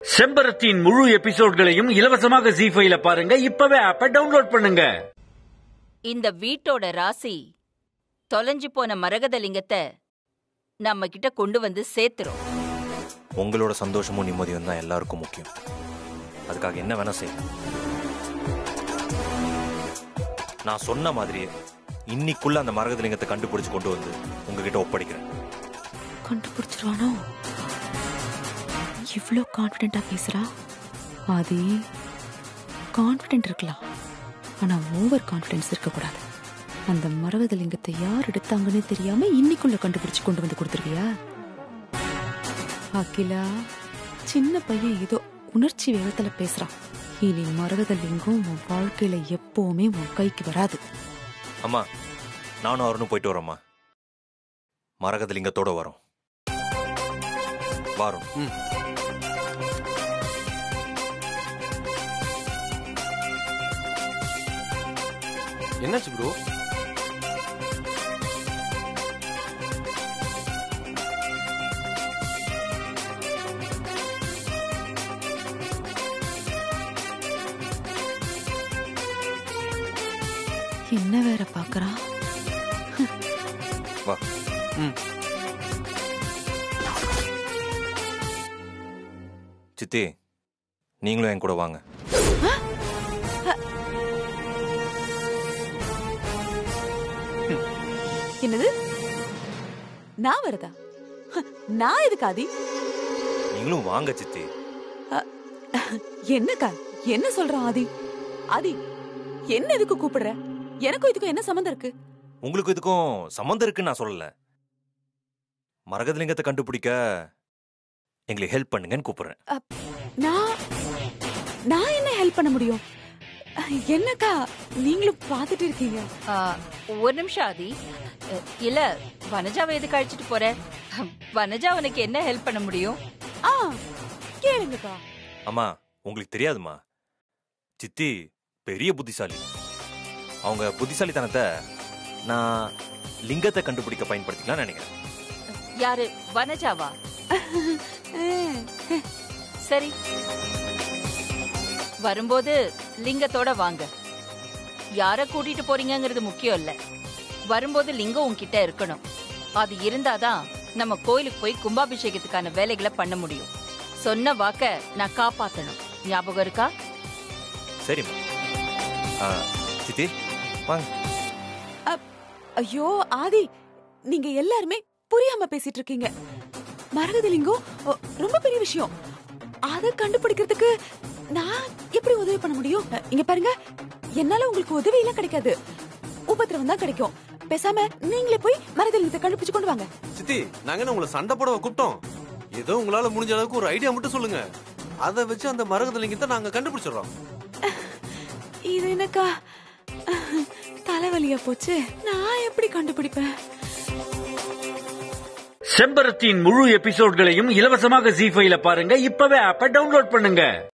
செம்பரத்தின் முழு எபிசோட்களையும் இலவசமாக ஜி ஃபைல பாருங்க இப்பவே ஆப்ப டவுன்லோட் பண்ணுங்க இந்த வீட்டோட ராசி தொலைஞ்சு போன மரகத லிங்கத்தை நம்ம கிட்ட கொண்டு வந்து சேர்த்துரும் உங்களோட சந்தோஷமும் நிம்மதியும் தான் எல்லாருக்கும் முக்கியம் அதுக்காக என்ன வேணா செய்யலாம் நான் சொன்ன மாதிரியே இன்னிக்குள்ள அந்த மரகதலிங்கத்தை கண்டுபிடிச்சு கொண்டு வந்து உங்ககிட்ட ஒப்படைக்கிறேன் கண்டுபிடிச்சிருவானோ இவ்ளோ கான்ஃபிடென்ட்டா பேசுறா ஆதி கான்ஃபிடென்ட் இருக்கலாம் ஆனா ஓவர் கான்ஃபிடென்ஸ் இருக்கக்கூடாது அந்த மரகதலிங்கத்தை யார் எடுத்தாங்கன்னு தெரியாம இன்னைக்குள்ள கண்டுபிடிச்சு கொண்டு வந்து கொடுத்துருவியா அகிலா சின்ன பையன் ஏதோ உணர்ச்சி வேகத்துல பேசுறான் இனி மரகதலிங்கம் உன் வாழ்க்கையில எப்பவுமே உன் கைக்கு வராது அம்மா நானும் அவருன்னு போயிட்டு வரோம்மா மரகதலிங்கத்தோட வரோம் வாரம் என்னாச்சு ப்ரோ என்ன வேற பாக்குறான் வா ம் சித்தி நீங்களும் என் கூட வாங்க என்னது நான் வரதா நான் எதுக்கு ஆதி நீங்களும் வாங்க சித்தி என்னக்கா என்ன சொல்றான் ஆதி ஆதி என்ன எதுக்கு கூப்பிடுற எனக்கும் இதுக்கும் என்ன சம்மந்தம் இருக்கு உங்களுக்கு இதுக்கும் சம்மந்தம் இருக்குன்னு நான் சொல்லல மரகதலிங்கத்தை கண்டுபிடிக்க எங்களுக்கு ஹெல்ப் பண்ணுங்கன்னு கூப்பிடுறேன் நான் நான் என்ன ஹெல்ப் பண்ண முடியும் என்னக்கா நீங்களும் பாத்துட்டு இருக்கீங்க ஆ, ஒரு நிமிஷம் ஆதி அ, இல்ல வனஜாவை எதுக்கு அழைச்சிட்டு போற வனஜா உனக்கு என்ன ஹெல்ப் பண்ண முடியும் ஆ கேளுங்கக்கா அம்மா உங்களுக்கு தெரியாதுமா சித்தி பெரிய புத்திசாலி அவங்க புத்திசாலித்தனத்தை நான் லிங்கத்தை கண்டுபிடிக்க பயன்படுத்திக்கலாம் நினைக்கிறேன் யாரு வனஜாவா சரி வரும்போது லிங்கத்தோட வாங்க யார கூட்டிட்டு போறீங்கங்கிறது முக்கியம் இல்ல வரும்போது லிங்கம் உன்கிட்ட இருக்கணும் அது இருந்தாதான் நம்ம கோயிலுக்கு போய் கும்பாபிஷேகத்துக்கான வேலைகளை பண்ண முடியும் சொன்ன வாக்க நான் காப்பாத்தணும் ஞாபகம் இருக்கா சரிம்மா ஆ, சித்தி வாங்க ஐயோ ஆதி நீங்க எல்லாருமே புரியாம பேசிட்டு இருக்கீங்க மரகதலிங்கம் ஓ, ரொம்ப பெரிய விஷயம் அத கண்டுபிடிக்கிறதுக்கு நான் எப்படி உதவி பண்ண முடியும் அ, இங்க பாருங்க என்னால உங்களுக்கு உதவி எல்லாம் கிடைக்காது உபத்திரவம் தான் கிடைக்கும் பேசாம நீங்களே போய் மரகதலிங்கத்தை கண்டுபிடிச்சு கொண்டு வாங்க சித்தி நாங்க என்ன உங்களை சண்டை போட கூப்பிட்டோம் ஏதோ உங்களால முடிஞ்ச அளவுக்கு ஒரு ஐடியா மட்டும் சொல்லுங்க அதை வச்சு அந்த மரகதலிங்கத்தை நாங்க கண்டுபிடிச்சிடுறோம் இது என்னக்கா தலைவலியா போச்சு நான் எப்படி கண்டுபிடிப்பேன் செம்பரத்தின் முழு எபிசோட்களையும் இலவசமாக ஜி ஃபைல பாருங்க இப்பவே ஆப்ப டவுன்லோட் பண்ணுங்க